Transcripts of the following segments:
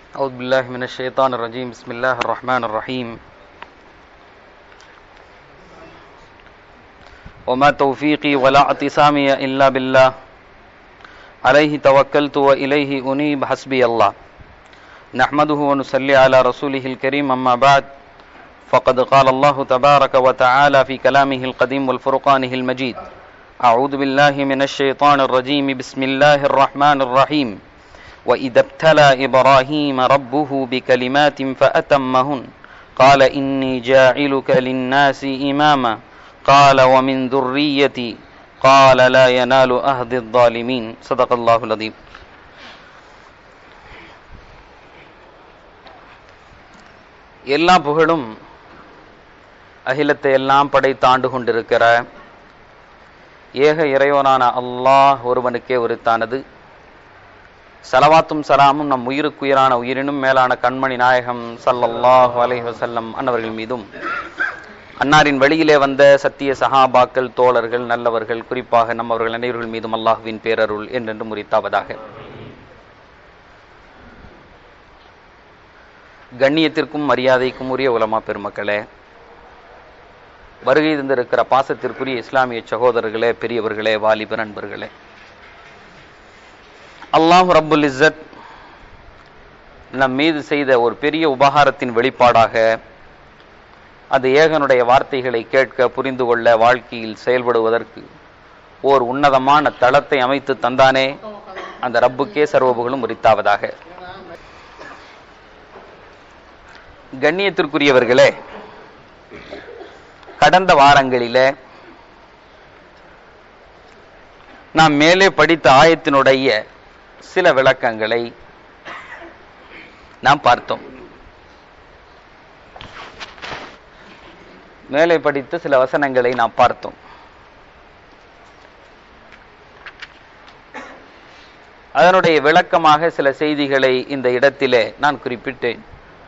أعوذ بالله من الشيطان الرجيم بسم الله الرحمن الرحيم وما توفيقي ولا اعتصامي إلا بالله عليه توكلت وإليه أنيب حسبي الله نحمده ونصلي على رسوله الكريم أما بعد فقد قال الله تبارك وتعالى في كلامه القديم والفرقانه المجيد أعوذ بالله من الشيطان الرجيم بسم الله الرحمن الرحيم وإذا ابتلى إبراهيم ربه بكلمات فأتمهن قال إني جاعلك للناس إماما قال ومن ذريتي قال لا ينال أهد الظالمين صدق الله العظيم எல்லா புகழும் அகிலத்தை எல்லாம் படைத்து ஆண்டு கொண்டிருக்கிற ஏக இறைவனான அல்லாஹ் ஒருவனுக்கே உரித்தானது சலவாத்தும் சலாமும் நம் உயிருக்குயிரான உயிரினும் மேலான கண்மணி நாயகம் சல்லல்லாஹு அலைஹி வஸல்லம் அன்னவர்கள் மீதும் அன்னாரின் வழியிலே வந்த சத்திய சஹாபாக்கள் தோழர்கள் நல்லவர்கள் குறிப்பாக நம்மவர்கள் அனைவர்கள் மீதும் அல்லாஹுவின் பேரருள் என்றென்று முறித்தாவதாக கண்ணியத்திற்கும் மரியாதைக்கும் உரிய உலமா பெருமக்களே வருகை தந்திருக்கிற பாசத்திற்குரிய இஸ்லாமிய சகோதரர்களே பெரியவர்களே வாலிப நண்பர்களே அல்லாஹ் ரப்புல் இஸ்ஸத் நம் மீது செய்த ஒரு பெரிய உபகாரத்தின் வெளிப்பாடாக அது ஏகனுடைய வார்த்தைகளை கேட்க புரிந்து கொள்ள வாழ்க்கையில் செயல்படுவதற்கு ஓர் உன்னதமான தளத்தை அமைத்து தந்தானே அந்த ரப்புக்கே சர்வபுகளும் உரித்தாவதாக கண்ணியத்திற்குரியவர்களே கடந்த வாரங்களிலே நாம் மேலே படித்த ஆயத்தினுடைய சில விளக்கங்களை நாம் பார்த்தோம் மேலே படித்த சில வசனங்களை நாம் பார்த்தோம் அதனுடைய விளக்கமாக சில செய்திகளை இந்த இடத்திலே நான் குறிப்பிட்டேன்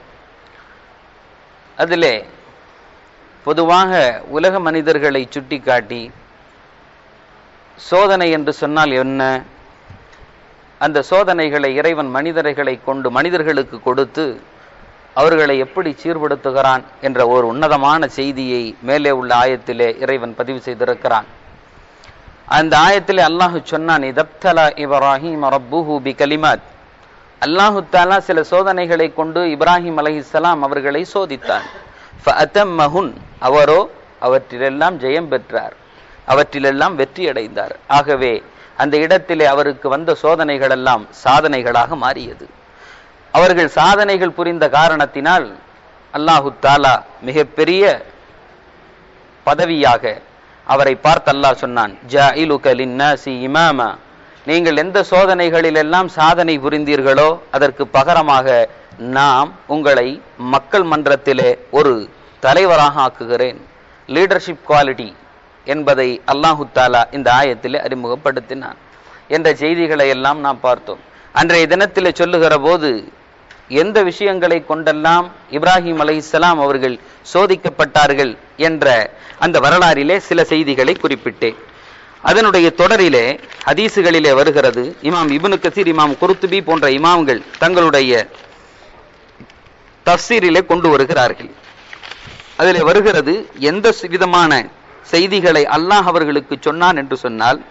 அதிலே பொதுவாக உலக மனிதர்களை சுட்டிக்காட்டி சோதனை என்று சொன்னால் என்ன அந்த சோதனைகளை இறைவன் மனிதர்களை கொண்டு மனிதர்களுக்கு கொடுத்து அவர்களை எப்படி சீர்படுத்துகிறான் என்ற ஒரு உன்னதமான செய்தியை மேலே உள்ள ஆயத்திலே இறைவன் பதிவு செய்திருக்கிறான் அந்த ஆயத்திலே அல்லாஹு சொன்னான் இதப்தலா இப்ராஹிம் ரப்புஹு பி கலிமாத் அல்லாஹு தாலா சில சோதனைகளை கொண்டு இப்ராஹிம் அலைஹிஸ்ஸலாம் அவர்களை சோதித்தான் ஃபஅத்தம்மஹுன் அவரோ அவற்றிலெல்லாம் ஜெயம் பெற்றார் அவற்றிலெல்லாம் வெற்றி அடைந்தார் ஆகவே அந்த இடத்திலே அவருக்கு வந்த சோதனைகள் எல்லாம் சாதனைகளாக மாறியது அவர்கள் சாதனைகள் புரிந்த காரணத்தினால் அல்லாஹு தாலா மிகப்பெரிய பதவியாக அவரை பார்த்து அல்லாஹ் சொன்னான் இமாமா நீங்கள் எந்த சோதனைகளில் எல்லாம் சாதனை புரிந்தீர்களோ அதற்கு பகரமாக நாம் உங்களை மக்கள் மன்றத்திலே ஒரு தலைவராக ஆக்குகிறேன் லீடர்ஷிப் குவாலிட்டி என்பதை அல்லாஹு தாலா இந்த ஆயத்திலே அறிமுகப்படுத்தினான் என்ற செய்திகளை எல்லாம் நாம் பார்த்தோம் அன்றைய தினத்தில் சொல்லுகிற போது எந்த விஷயங்களை கொண்டெல்லாம் இப்ராஹிம் அலைஹிஸ்ஸலாம் அவர்கள் சோதிக்கப்பட்டார்கள் என்ற அந்த வரலாறிலே சில செய்திகளை குறிப்பிட்டேன் அதனுடைய தொடரிலே ஹதீசுகளிலே வருகிறது இமாம் இபுனு கசீர் இமாம் குருத்துபி போன்ற இமாம்கள் தங்களுடைய தப்சீரிலே கொண்டு வருகிறார்கள் அதில் வருகிறது எந்த விதமான செய்திகளை அல்லாஹ் அவர்களுக்கு சொன்னான் என்று சொன்னால்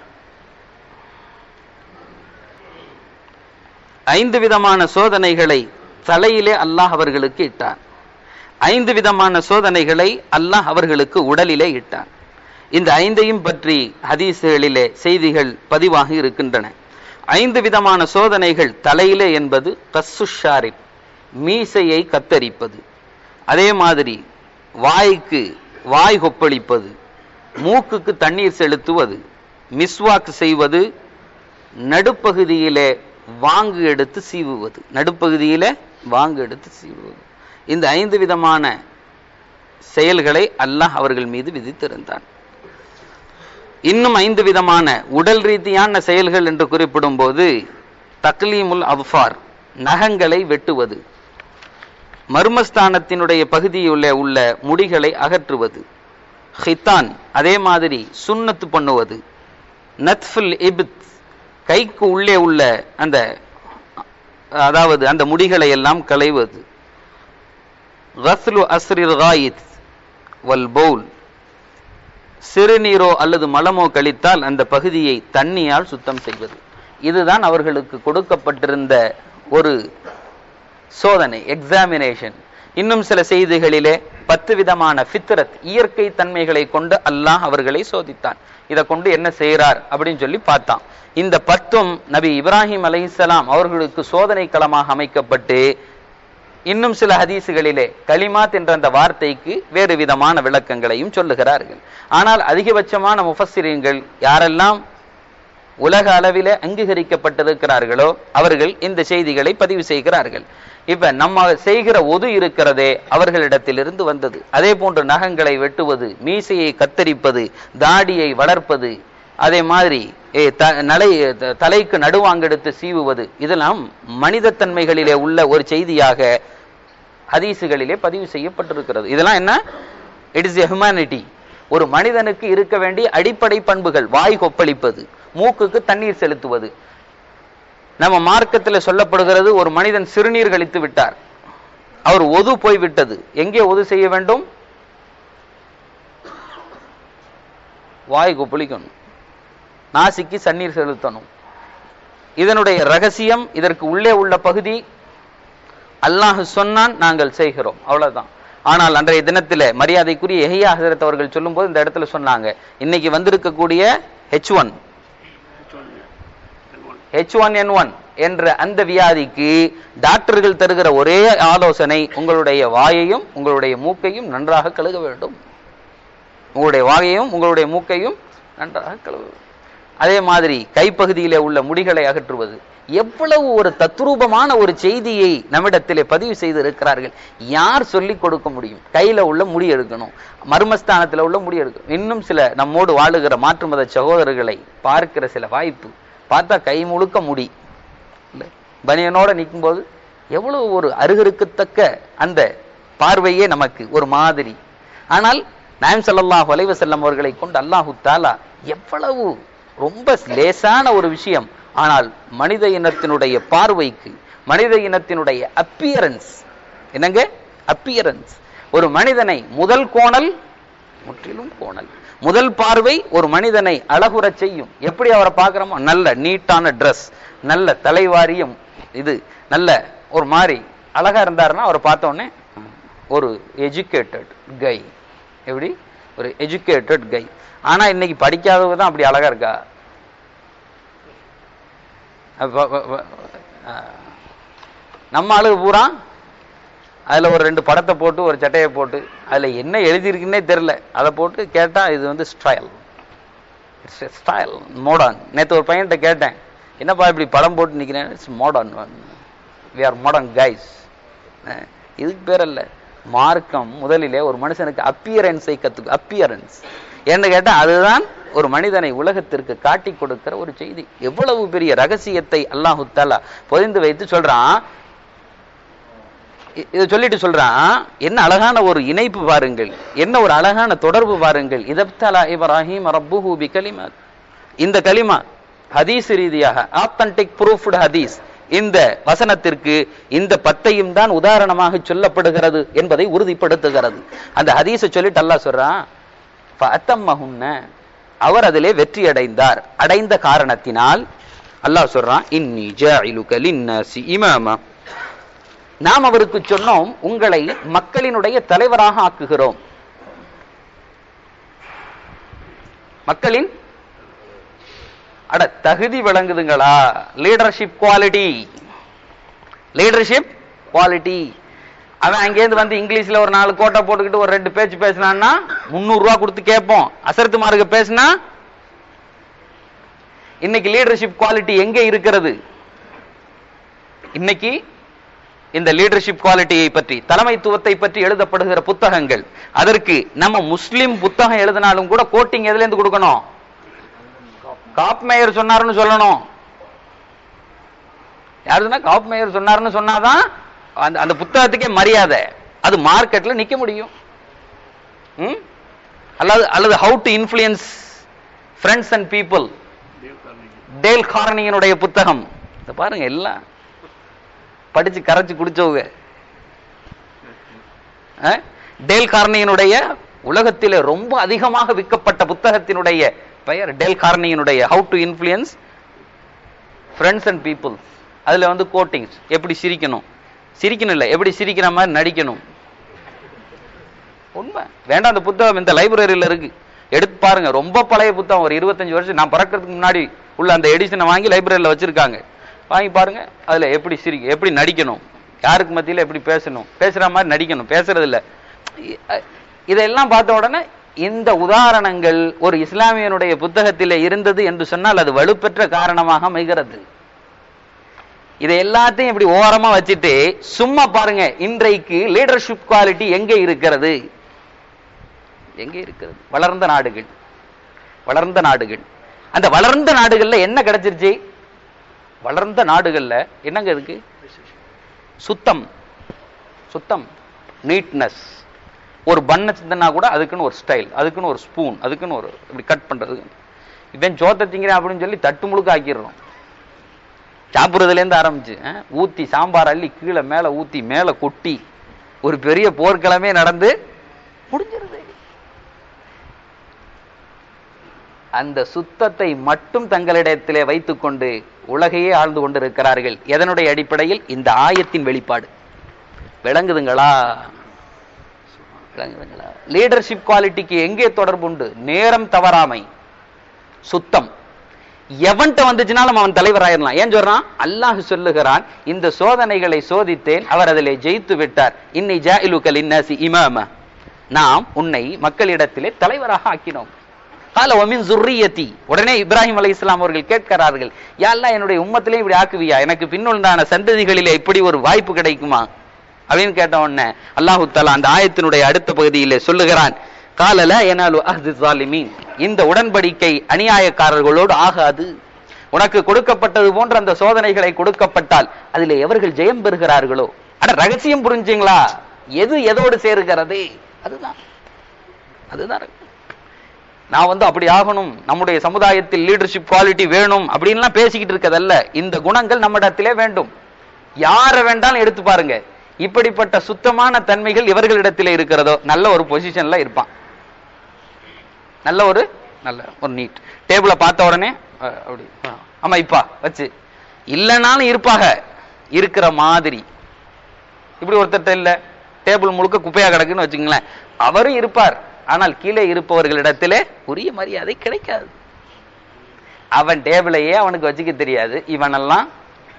ஐந்து விதமான சோதனைகளை தலையிலே அல்லாஹ் அவர்களுக்கு இட்டான் ஐந்து விதமான சோதனைகளை அல்லாஹ் அவர்களுக்கு உடலிலே இட்டான் இந்த ஐந்தையும் பற்றி ஹதீசுகளிலே செய்திகள் பதிவாகி இருக்கின்றன ஐந்து விதமான சோதனைகள் தலையிலே என்பது கசுஷாரிப் மீசையை கத்தரிப்பது அதே மாதிரி வாய்க்கு வாய் கொப்பளிப்பது மூக்குக்கு தண்ணீர் செலுத்துவது மிஸ்வாக் செய்வது நடுப்பகுதியிலே வாங்கு எடுத்து சீவுவது நடுப்பகுதியிலே வாங்கு எடுத்து சீவுவது இந்த ஐந்து விதமான செயல்களை அல்லாஹ் அவர்கள் மீது விதித்திருந்தான் இன்னும் ஐந்து விதமான உடல் ரீதியான செயல்கள் என்று குறிப்பிடும் போது தக்லீமுல் அவ்ஃபார் நகங்களை வெட்டுவது மர்மஸ்தானத்தினுடைய பகுதியுள்ள உள்ள முடிகளை அகற்றுவது ஹித்தான் அதே மாதிரி சுன்னத்து பண்ணுவது நத்ஃபுல் இபித் கைக்கு உள்ளே உள்ள அந்த அதாவது அந்த முடிகளை எல்லாம் களைவது கஸ்லு அஸ்ரில் காயித் வல் பவுல் சிறுநீரோ அல்லது மலமோ கழித்தால் அந்த பகுதியை தண்ணியால் சுத்தம் செய்வது இதுதான் அவர்களுக்கு கொடுக்கப்பட்டிருந்த ஒரு சோதனை எக்ஸாமினேஷன் இன்னும் சில செய்திகளிலே பத்து விதமான ஃபித்ரத் இயற்கை தன்மைகளை கொண்டு அல்லாஹ் அவர்களை சோதித்தான் இதை கொண்டு என்ன செய்கிறார் அப்படின்னு சொல்லி பார்த்தான் இந்த பத்தும் நபி இப்ராஹிம் அலைஹிஸ்ஸலாம் அவர்களுக்கு சோதனை களமாக அமைக்கப்பட்டு இன்னும் சில ஹதீசுகளிலே கலிமாத் என்ற அந்த வார்த்தைக்கு வேறு விதமான விளக்கங்களையும் சொல்லுகிறார்கள் ஆனால் அதிகபட்சமான முஃபஸ்ஸிரீன்கள் யாரெல்லாம் உலக அளவிலே அங்கீகரிக்கப்பட்டிருக்கிறார்களோ அவர்கள் இந்த செய்திகளை பதிவு செய்கிறார்கள் இப்ப நம்ம செய்கிற ஒது இருக்கிறதே அவர்களிடத்திலிருந்து வந்தது அதே போன்று நகங்களை வெட்டுவது மீசையை கத்தரிப்பது தாடியை வளர்ப்பது அதே மாதிரி ஏ, த- நலை த- தலைக்கு நடுவாங்கெடுத்து சீவுவது இதெல்லாம் மனிதத்தன்மைகளிலே உள்ள ஒரு செய்தியாக ஹதீசுகளிலே பதிவு செய்யப்பட்டிருக்கிறது இதெல்லாம் என்ன இட் இஸ் எ ஹியூமனிட்டி ஒரு மனிதனுக்கு இருக்க வேண்டிய அடிப்படை பண்புகள் வாய் கொப்பளிப்பது மூக்குக்கு தண்ணீர் செலுத்துவது நம்ம மார்க்கத்தில் சொல்லப்படுகிறது ஒரு மனிதன் சிறுநீர் கழித்து விட்டார் அவர் ஒது போய் விட்டது எங்கே ஒது செய்ய வேண்டும் வாய் கொப்பளிக்கணும் நாசிக்கு சன்னீர் செலுத்தணும் இதனுடைய ரகசியம் இதற்கு உள்ளே உள்ள பகுதி அல்லாஹ் சொன்னான் நாங்கள் செய்கிறோம் அவ்வளவுதான் ஆனால் அன்றைய தினத்துல மரியாதைக்குரிய எஹியா ஹசரத் அவர்கள் சொல்லும்போது இந்த இடத்துல சொன்னாங்க இன்னைக்கு வந்திருக்கக்கூடிய H one H one N one என்ற அந்த வியாதிக்கு டாக்டர்கள் தருகிற ஒரே ஆலோசனை உங்களுடைய வாயையும் உங்களுடைய மூக்கையும் நன்றாக கழுக வேண்டும் உங்களுடைய வாயையும் உங்களுடைய மூக்கையும் நன்றாக கழுவ வேண்டும். அதே மாதிரி கைப்பகுதியிலே உள்ள முடிகளை அகற்றுவது எவ்வளவு ஒரு தத்ரூபமான ஒரு செய்தியை நம்மிடத்திலே பதிவு செய்து இருக்கிறார்கள் யார் சொல்லிக் கொடுக்க முடியும் கையில உள்ள முடி எடுக்கணும் மர்மஸ்தானத்துல உள்ள முடி எடுக்கணும் இன்னும் சில நம்மோடு வாழுகிற மாற்று மத சகோதரர்களை பார்க்கிற சில வாய்ப்பு பார்த்தா கை முழுக்க முடி இல்ல பனியனோட நிக்கும்போது எவ்வளவு ஒரு அருகருக்கத்தக்க அந்த பார்வையே நமக்கு ஒரு மாதிரி ஆனால் நாயம் ஸல்லல்லாஹு அலைஹி வஸல்லம் அவர்களை கொண்டு அல்லாஹு தாலா எவ்வளவு ரொம்ப லேசான ஒரு விஷயம் ஆனால் மனித இனத்தினுடைய பார்வைக்கு மனித இனத்தினுடைய அப்பியரன்ஸ் என்னங்க அப்பியரன்ஸ் ஒரு மனிதனை முதல் கோணல் முற்றிலும் கோணல் முதல் பார்வை ஒரு மனிதனை அழகுறச் செய்யும் எப்படி அவரை பார்க்கிறோமோ நல்ல நீட்டான Dress நல்ல தலைவாரியம் இது நல்ல ஒரு மாதிரி அழகா இருந்தாருன்னா அவரை பார்த்த உடனே ஒரு எஜுகேட்டட் கை எப்படி ஒரு எஜுகேட்டட் கை ஆனா இன்னைக்கு படிக்காதவங்க தான் அப்படி அழகா இருக்கா அப்ப- அப்ப- அப்ப- ஆ. நம்ம ஆளுக பூரா அதுல ஒரு ரெண்டு படத்தை போட்டு ஒரு சட்டையை போட்டு அதுல என்ன எழுதியிருக்குன்னே தெரியல அதை போட்டு கேட்டா இது வந்து ஸ்டைல் இட்ஸ் ஸ்டைல் மாடர்ன் நேத்து ஒரு பையன்கிட்ட கேட்டேன் என்னப்பா இப்படி படம் போட்டு நிக்கிறேன் it's modern we are modern guys இதுக்கு பேர் அல்ல மார்க்கம் முதலிலே ஒரு மனுஷனுக்கு அப்பியரன்ஸை கத்து அப்பியரன்ஸ் என்ன கேட்டா அதுதான் ஒரு மனிதனை உலகத்திற்கு காட்டி கொடுக்கிற ஒரு செய்தி எவ்வளவு பெரிய ரகசியத்தை அல்லாஹு தாலா பொதிந்து வைத்து சொல்றான் இ- இதை சொல்லிட்டு சொல்றான் என்ன அழகான ஒரு இணைப்பு பாருங்கள் என்ன ஒரு அழகான தொடர்பு பாருங்கள் இதப்தலா இப்ராஹிம் ரப்புஹு பி கலிமாத் இந்த கலிமா ஹதீஸ் ரீதியாக ஆத்தன்டிக் ப்ரூஃப்டு ஹதீஸ் இந்த வசனத்திற்கு இந்த பத்தையும் தான் உதாரணமாக சொல்லப்படுகிறது என்பதை உறுதிப்படுத்துகிறது அந்த ஹதீஸை சொல்லிட்டு அல்லாஹ் சொல்றான் ஃபஅத்தம்மஹுன்ன அவர் அதிலே வெற்றி அடைந்தார் அடைந்த காரணத்தினால் அல்லாஹ் சொல்றான் இன்னி ஜாயிலுக லின்னாசி இமாமா நாம் அவருக்கு சொன்னோம் உங்களை மக்களினுடைய தலைவராக ஆக்குகிறோம் மக்களின் அட தகுதி விளங்குதுங்களா லீடர்ஷிப் குவாலிட்டி லீடர்ஷிப் குவாலிட்டி அவன் அங்கேருந்து வந்து இங்கிலீஷ்ல ஒரு நாலு கோட்டை போட்டுக்கிட்டு ஒரு ரெண்டு பேச்சு பேசினான்னா முந்நூறு ரூபா கொடுத்து கேட்போம் அசரத்து மார்க்க பேசினா இன்னைக்கு லீடர்ஷிப் குவாலிட்டி எங்கே இருக்கிறது இன்னைக்கு இந்த லீடர்ஷிப் குவாலிட்டியை பற்றி தலைமைத்துவத்தை பற்றி எழுதப்படுகிற புத்தகங்கள் அதற்கு நம்ம முஸ்லிம் புத்தகம் எழுதினாலும் கூட கோட்டிங் எதுல இருந்து கொடுக்கணும் காப் மேயர் சொன்னாருன்னு சொல்லணும் யார் சொன்னா காப் மேயர் சொன்னாருன்னு சொன்னாதான் அந்த அந்த புத்தகத்துக்கே மரியாதை அது மார்க்கெட்ல நிக்க முடியும் ம்? அல்லது அல்லது how to influence friends and people Dale கார்னியினுடைய புத்தகம் இத பாருங்க எல்லாம் படிச்சு கரைச்சு குடிச்சவங்க அஹ்? டேல் கார்னியினுடைய உலகத்திலே ரொம்ப அதிகமாக விற்கப்பட்ட புத்தகத்தினுடைய பெயர் டேல் கார்னியினுடைய how to influence friends and people அதுல வந்து கோட்டிங்ஸ் எப்படி சிரிக்கணும் சிரிக்கணும் இல்லை எப்படி சிரிக்கிற மாதிரி நடிக்கணும் உண்மை வேண்டாம் அந்த புத்தகம் இந்த லைப்ரரியில இருக்கு எடுத்து பாருங்க ரொம்ப பழைய புத்தகம் ஒரு இருபத்தஞ்சு வருஷம் நான் பிறக்கிறதுக்கு முன்னாடி உள்ள அந்த எடிஷனை வாங்கி லைப்ரரியில வச்சிருக்காங்க வாங்கி பாருங்க அதுல எப்படி சிரிக்க எப்படி நடிக்கணும் யாருக்கு மத்தியில எப்படி பேசணும் பேசுற மாதிரி நடிக்கணும் பேசுறது இல்ல இ- அ- இதெல்லாம் பார்த்த உடனே இந்த உதாரணங்கள் ஒரு இஸ்லாமியனுடைய புத்தகத்திலே இருந்தது என்று சொன்னால் அது வலுப்பெற்ற காரணமாக அமைகிறது இதை எல்லாத்தையும் இப்படி ஓரமா வச்சுட்டு சும்மா பாருங்க இன்றைக்கு லீடர்ஷிப் குவாலிட்டி எங்க இருக்கிறது எங்க இருக்கிறது வளர்ந்த நாடுகள் வளர்ந்த நாடுகள் அந்த வளர்ந்த நாடுகள்ல என்ன கிடைச்சிருச்சு வளர்ந்த நாடுகள்ல என்னங்க இருக்கு சுத்தம் சுத்தம் நீட்னஸ் ஒரு பண்ண சிந்தனா கூட அதுக்குன்னு ஒரு ஸ்டைல் அதுக்குன்னு ஒரு ஸ்பூன் அதுக்குன்னு ஒரு இப்படி கட் பண்றது இவன் சோத்தை திங்கிறேன் அப்படின்னு சொல்லி தட்டு முழுக்க ஆக்கிடுறோம் சாப்பிட்றதுல இருந்து ஆரம்பிச்சு அஹ், ஊத்தி சாம்பார் அள்ளி கீழே மேல ஊத்தி மேல கொட்டி ஒரு பெரிய போர்க்கிழமே நடந்து முடிஞ்சிருது அந்த சுத்தத்தை மட்டும் தங்களிடத்திலே வைத்துக்கொண்டு உலகையே ஆழ்ந்து கொண்டிருக்கிறார்கள் எதனுடைய அடிப்படையில் இந்த ஆயத்தின் வெளிப்பாடு விளங்குதுங்களா விளங்குதுங்களா லீடர்ஷிப் குவாலிட்டிக்கு எங்கே தொடர்பு உண்டு நேரம் தவறாமை சுத்தம் எவன்கிட்ட வந்துச்சுனாலும் அவன் தலைவர் ஆயிரலாம் ஏன் சொல்றான் அல்லாஹ் சொல்லுகிறான் இந்த சோதனைகளை சோதித்தேன் அவர் அதிலே ஜெயித்து விட்டார் இன்னை ஜாயிலுக்கல் இன்னாசி இமாம நாம் உன்னை மக்களிடத்திலே தலைவராக ஆக்கினோம் கால ஒமின் சுர்ரியத்தி உடனே இப்ராஹிம் அலை இஸ்லாம் அவர்கள் கேட்கிறார்கள் யாரெல்லாம் என்னுடைய உம்மத்திலே இப்படி ஆக்குவியா எனக்கு பின்னுண்டான சந்ததிகளிலே இப்படி ஒரு வாய்ப்பு கிடைக்குமா அப்படின்னு கேட்ட உடனே அல்லாஹு தஆலா அந்த ஆயத்தினுடைய அடுத்த பகுதியிலே சொல்லுகிறான் காலல எனாலு அஹ்து ஸாலிமீன் இந்த உடன்படிக்கை அநியாயக்காரர்களோடு ஆகாது உனக்கு கொடுக்கப்பட்டது போன்ற அந்த சோதனைகளை கொடுக்கப்பட்டால் அதிலே எவர்கள் ஜெயம் பெறுகிறார்களோ அட ரகசியம் புரிஞ்சுங்களா எது எதோடு சேருகிறது அதுதான் அதுதான் ரகசியம். நான் வந்து அப்படி ஆகணும் நம்முடைய சமுதாயத்தில் லீடர்ஷிப் குவாலிட்டி வேணும் அப்படின்லாம் பேசிக்கிட்டு இருக்கதல்ல இந்த குணங்கள் நம்மிடத்திலே வேண்டும் யாரை வேண்டாலும் எடுத்து பாருங்க இப்படிப்பட்ட சுத்தமான தன்மைகள் இவர்களிடத்திலே இருக்கிறதோ நல்ல ஒரு பொசிஷன்ல இருப்பான் நல்ல ஒரு நல்ல ஒரு நீட் டேபிள பார்த்த உடனே அஹ், அப்படி ஆ, ஆமா இப்பா வச்சு இல்லைனாலும் இருப்பாக இருக்கிற மாதிரி இப்படி ஒருத்தர்ட்ட இல்ல டேபிள் முழுக்க குப்பையா கிடக்குன்னு வச்சுங்களேன் அவரும் இருப்பார் ஆனால் கீழே இருப்பவர்களிடத்திலே உரிய மரியாதை கிடைக்காது அவன் டேபிளையே அவனுக்கு வச்சுக்க தெரியாது இவனெல்லாம்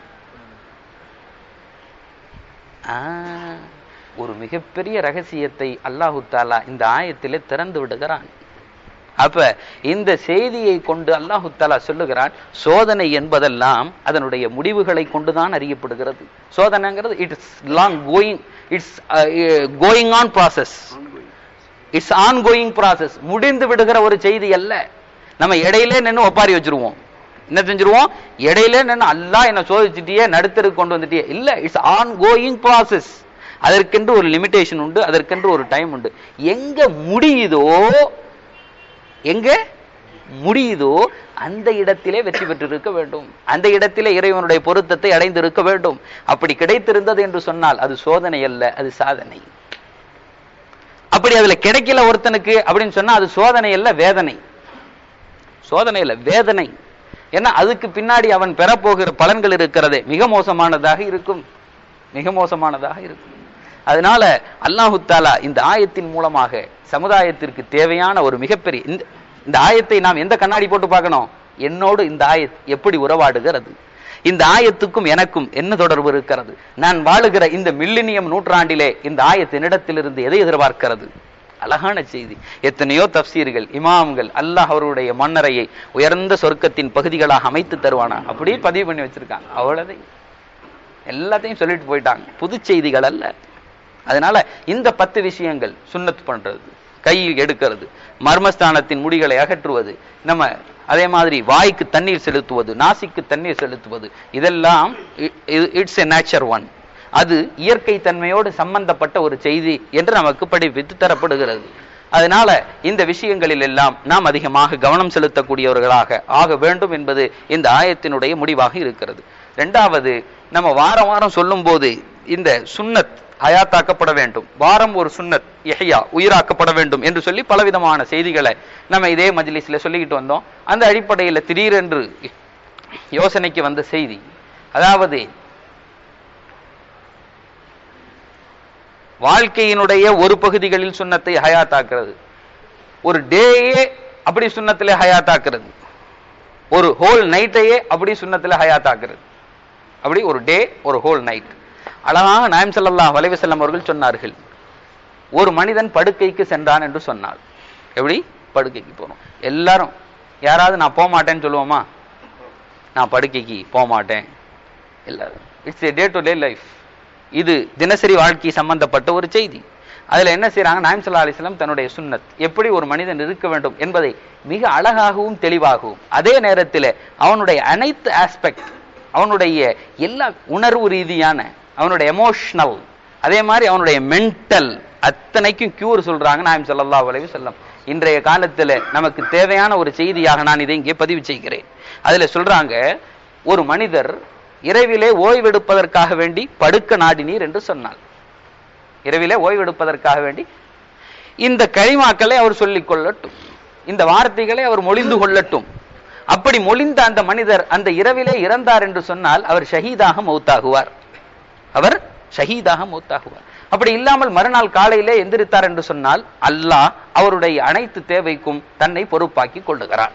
ஆ, ஒரு மிகப்பெரிய ரகசியத்தை அல்லாஹு தாலா இந்த ஆயத்திலே திறந்து விடுகிறான் அப்ப இந்த செய்தியை கொண்டு அல்லாஹு தாலா சொல்லுகிறான் சோதனை என்பதெல்லாம் அதனுடைய முடிவுகளை கொண்டுதான் அறியப்படுகிறது சோதனைங்கிறது it's long going it's going on process it's on going process முடிந்து விடுகிற ஒரு செய்தி அல்ல நம்ம இடையிலே நின்னு ஒப்பாரி வச்சிருவோம் என்ன செஞ்சிருவோம் இடையிலே நின்னு அல்லா என்ன சோதிச்சிட்டியே நடுத்தருக்கு கொண்டு வந்துட்டியே இல்ல இட்ஸ் ஆன் கோயிங் ப்ராசஸ் அதற்கென்று ஒரு லிமிடேஷன் உண்டு அதற்கென்று ஒரு டைம் உண்டு எங்க முடியுதோ எங்க முடியுதோ அந்த இடத்திலே வெற்றி பெற்றிருக்க வேண்டும் அந்த இடத்திலே இறைவனுடைய பொருத்தத்தை அடைந்திருக்க வேண்டும் அப்படி கிடைத்திருந்தது என்று சொன்னால் அது சோதனை அல்ல அது சாதனை அப்படி அதுல கிடைக்கல ஒருத்தனுக்கு அப்படின்னு சொன்னா அது சோதனை அல்ல வேதனை சோதனை இல்ல வேதனை ஏன்னா அதுக்கு பின்னாடி அவன் பெறப்போகிற பலன்கள் இருக்கிறதே மிக மோசமானதாக இருக்கும் மிக மோசமானதாக இருக்கும் அதனால அல்லாஹு தாலா இந்த ஆயத்தின் மூலமாக சமுதாயத்திற்கு தேவையான ஒரு மிகப்பெரிய இந்த இந்த ஆயத்தை நாம் எந்த கண்ணாடி போட்டு பார்க்கணும் என்னோடு இந்த ஆயத் எப்படி உறவாடுகிறது இந்த ஆயத்துக்கும் எனக்கும் என்ன தொடர்பு இருக்கிறது நான் வாழுகிற இந்த மில்லினியம் நூற்றாண்டிலே இந்த ஆயத்தினிடத்திலிருந்து எதை எதிர்பார்க்கிறது அழகான செய்தி எத்தனையோ தப்சீர்கள் இமாம்கள் அல்லாஹ் அவருடைய மன்னரையை உயர்ந்த சொர்க்கத்தின் பகுதிகளாக அமைத்து தருவானா அப்படியே பதிவு பண்ணி வச்சிருக்காங்க அவ்வளவுதான் எல்லாத்தையும் சொல்லிட்டு போயிட்டாங்க புது செய்திகள் அல்ல அதனால இந்த பத்து விஷயங்கள் சுன்னத் பண்றது கை எடுக்கிறது மர்மஸ்தானத்தின் முடிகளை அகற்றுவது நம்ம அதே மாதிரி வாய்க்கு தண்ணீர் செலுத்துவது நாசிக்கு தண்ணீர் செலுத்துவது இதெல்லாம் இட்ஸ் எ நேச்சர் ஒன் அது இயற்கை தன்மையோடு சம்பந்தப்பட்ட ஒரு செய்தி என்று நமக்கு படிப்பித்து தரப்படுகிறது அதனால இந்த விஷயங்களில் எல்லாம் நாம் அதிகமாக கவனம் செலுத்தக்கூடியவர்களாக ஆக வேண்டும் என்பது இந்த ஆயத்தினுடைய முடிவாக இருக்கிறது ரெண்டாவது நம்ம வாரம் வாரம் சொல்லும் போது இந்த சுன்னத் ஹயாத்தாக்கப்பட வேண்டும் வாரம் ஒரு சுன்னத் எஹ்யா உயிராக்கப்பட வேண்டும் என்று சொல்லி பலவிதமான செய்திகளை நம்ம இதே மஜ்லிஸ்ல சொல்லிக்கிட்டு வந்தோம் அந்த அடிப்படையில் திடீரென்று யோசனைக்கு வந்த செய்தி அதாவது வாழ்க்கையினுடைய ஒரு பகுதிகளில் சுன்னத்தை ஹயாத்தாக்குறது ஒரு டேயே அப்படி சுண்ணத்திலே ஹயாத்தாக்குறது ஒரு ஹோல் நைட்டையே அப்படி சுண்ணத்திலே ஹயாத்தாக்குறது அப்படி ஒரு டே ஒரு ஹோல் நைட் அழகாக நாயம் ஸல்லல்லாஹு அலைஹி வஸல்லம் அவர்கள் சொன்னார்கள் ஒரு மனிதன் படுக்கைக்கு சென்றான் என்று சொன்னார் எப்படி படுக்கைக்கு போறோம் எல்லாரும் யாராவது நான் போக மாட்டேன்னு சொல்லுவோமா நான் படுக்கைக்கு போக மாட்டேன் எல்லாரும் it's a day to day life இது தினசரி வாழ்க்கை சம்பந்தப்பட்ட ஒரு செய்தி அதுல என்ன செய்றாங்க நாயம் ஸல்லல்லாஹு அலைஹி வஸல்லம் தன்னுடைய சுன்னத் எப்படி ஒரு மனிதன் இருக்க வேண்டும் என்பதை மிக அழகாகவும் தெளிவாகவும் அதே நேரத்தில் அவனுடைய அனைத்து ஆஸ்பெக்ட் அவனுடைய எல்லா உணர்வு ரீதியான அவனுடைய எமோஷனல் அதே மாதிரி அவனுடைய மென்டல் அத்தனைக்கும் கியூர் சொல்றாங்க நாயம் ஸல்லல்லாஹு அலைஹி வஸல்லம் இன்றைய காலத்துல நமக்கு தேவையான ஒரு செய்தியாக நான் இதை இங்கே பதிவு செய்கிறேன் அதுல சொல்றாங்க ஒரு மனிதர் இரவிலே ஓய்வெடுப்பதற்காக வேண்டி படுக்க நாடினீர் என்று சொன்னார் இரவிலே ஓய்வெடுப்பதற்காக வேண்டி இந்த கழிமாக்களை அவர் சொல்லிக் கொள்ளட்டும் இந்த வார்த்தைகளை அவர் மொழிந்து கொள்ளட்டும் அப்படி மொழிந்த அந்த மனிதர் அந்த இரவிலே இறந்தார் என்று சொன்னால் அவர் ஷஹீதாக மௌத்தாகுவார் அவர் ஷஹீதாக மௌத்தாகுவார் அப்படி இல்லாமல் மறுநாள் காலையிலே எந்திரித்தார் என்று சொன்னால் அல்லாஹ் அவருடைய அனைத்து தேவைக்கும் தன்னை பொறுப்பாக்கி கொள்ளுகிறார்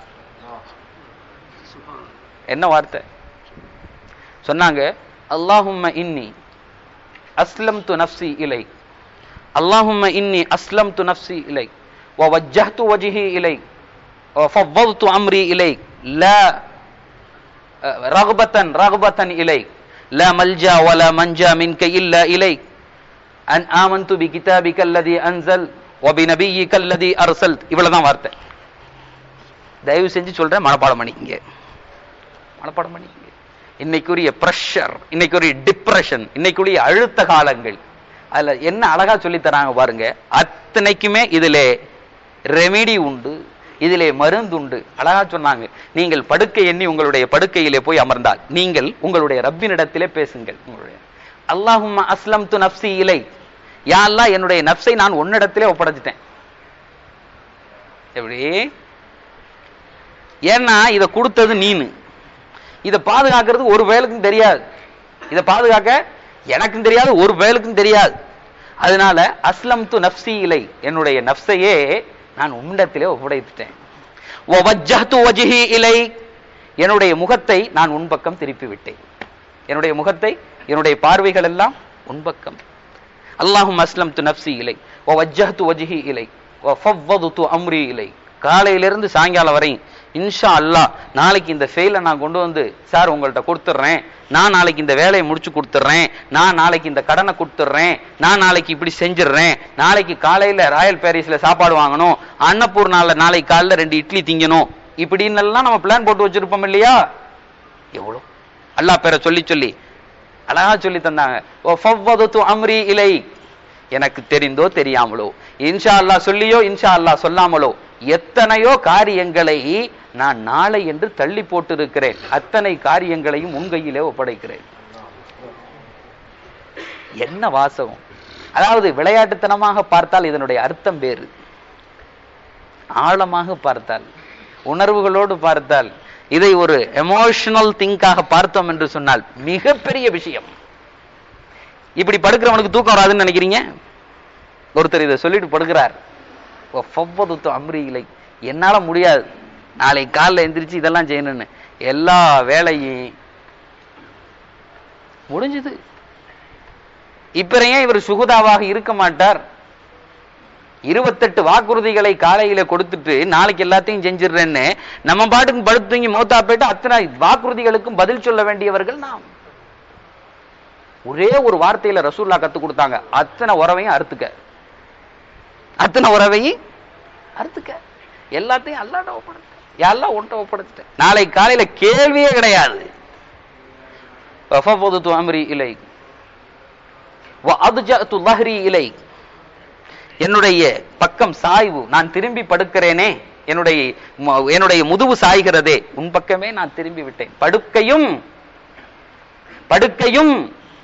என்ன வார்த்தை சொன்னாங்க அல்லாஹும்ம இன்னி அஸ்லம் து நப்சி இலை அல்லாஹும்ம இன்னி அஸ்லம் து நப்சி இலை ووجهت وجهي إليك وفضلت أمري إليك لا رغبة رغبة إليك لا ملجا ولا منجا منك إلا إليك أن آمنت بكتابك الذي أنزل وبنبيك الذي أرسلت இவ்வளவுதான் வார்த்தை தயவு செஞ்சு சொல்றேன் மனப்பாடம் பண்ணிக்கங்க மனப்பாடம் பண்ணிக்கங்க இன்னைக்குரிய ப்ரெஷர் இன்னைக்குரிய டிப்ரெஷன் இன்னைக்குரிய அழுத்த காலங்கள் அதுல என்ன அழகா சொல்லி தராங்க பாருங்க அத்தனைக்குமே இதிலே ரெமெடி உண்டு இதிலே மருந்து உண்டு அழகா சொன்னாங்க நீங்கள் படுக்கை எண்ணி உங்களுடைய படுக்கையிலே போய் அமர்ந்தால் நீங்கள் உங்களுடைய ரப்பினிடத்திலே பேசுங்கள் உங்களுடைய அல்லாஹும்ம அஸ்லம் து நப்சி இலை யா அல்லாஹ் என்னுடைய நப்சை நான் உன்னிடத்திலே ஒப்படைச்சிட்டேன் எப்படி ஏன்னா இதை கொடுத்தது நீனு இதை பாதுகாக்கிறது ஒரு வேலுக்கும் தெரியாது இதை பாதுகாக்க எனக்கும் தெரியாது ஒரு வேலுக்கும் தெரியாது அதனால அஸ்லம் து நப்சி இலை என்னுடைய நப்சையே நான் உன்னிடத்திலே ஒப்படைத்துட்டேன் வஜ்ஜஹ்து வஜ்ஹி இலை என்னுடைய முகத்தை நான் உன் பக்கம் திருப்பி விட்டேன் என்னுடைய முகத்தை என்னுடைய பார்வைகள் எல்லாம் உன் பக்கம் அல்லாஹும் அஸ்லம் து நப்சி இலை வஜ்ஜஹ்து வஜ்ஹி இலை வஃபவ்வதுது அம்ரி இலை காலையிலிருந்து சாயங்காலம் வரை இன்ஷா அல்லாஹ் நாளைக்கு இந்த ஃபெயிலை நான் கொண்டு வந்து சார் உங்கள்ட்ட கொடுத்துட்றேன் நான் நாளைக்கு இந்த வேலையை முடிச்சு கொடுத்துட்றேன் நான் நாளைக்கு இந்த கடனை கொடுத்துட்றேன் நான் நாளைக்கு இப்படி செஞ்சிடுறேன் நாளைக்கு காலையில ராயல் பாரிஸ்ல சாப்பாடு வாங்கணும் அன்னபூர்ணால நாளைக்கு காலைல ரெண்டு இட்லி திங்கணும் இப்படின்னு எல்லாம் நம்ம பிளான் போட்டு வச்சிருப்போம் இல்லையா எவ்வளோ அல்லாஹ் பேரை சொல்லி சொல்லி அழகா சொல்லி தந்தாங்க ஓ ஃபவ்வதுது அம்ரி இலை எனக்கு தெரிந்தோ தெரியாமலோ இன்ஷா அல்லாஹ் சொல்லியோ இன்ஷா அல்லாஹ் சொல்லாமலோ எத்தனையோ காரியங்களை நான் நாளை என்று தள்ளி போட்டிருக்கிறேன் அத்தனை காரியங்களையும் உன் கையிலே ஒப்படைக்கிறேன் என்ன வாசகம் அதாவது விளையாட்டுத்தனமாக பார்த்தால் இதனுடைய அர்த்தம் வேறு ஆழமாக பார்த்தால் உணர்வுகளோடு பார்த்தால் இதை ஒரு எமோஷனல் திங்காக பார்த்தோம் என்று சொன்னால் மிகப்பெரிய விஷயம் இப்படி படுக்கிறவனுக்கு தூக்கம் வராதுன்னு நினைக்கிறீங்க ஒருத்தர் இதை சொல்லிட்டு படுக்கிறார் ஃபவ்வதுத்து அம்ரி இலை என்னால முடியாது நாளை காலைல எந்திரிச்சு இதெல்லாம் செய்யணும்னு எல்லா வேலையும் முடிஞ்சது இப்ப ஏன் இவர் சுகுதாவாக இருக்க மாட்டார் இருபத்தெட்டு வாக்குறுதிகளை காலையில கொடுத்துட்டு நாளைக்கு எல்லாத்தையும் செஞ்சிடுறேன்னு நம்ம பாட்டுக்கு படுத்துங்கி மௌத்தா போயிட்டு அத்தனை வாக்குறுதிகளுக்கும் பதில் சொல்ல வேண்டியவர்கள் நாம் ஒரே ஒரு வார்த்தையில ரசூல்லா கத்து கொடுத்தாங்க அத்தனை உறவையும் அறுத்துக்க அத்தனை உறவையும் அறுத்துக்க எல்லாத்தையும் அல்லாட்ட ஒப்படைத்த எல்லாம் ஒன்றை ஒப்படைச்சிட்டேன் நாளை காலையில கேள்வியே கிடையாது அம்ரி இலை அதுஜத்து லஹ்ரி இலை என்னுடைய பக்கம் சாய்வு நான் திரும்பி படுக்கிறேனே என்னுடைய என்னுடைய முதுவு சாய்கிறதே உன் பக்கமே நான் திரும்பி விட்டேன் படுக்கையும் படுக்கையும்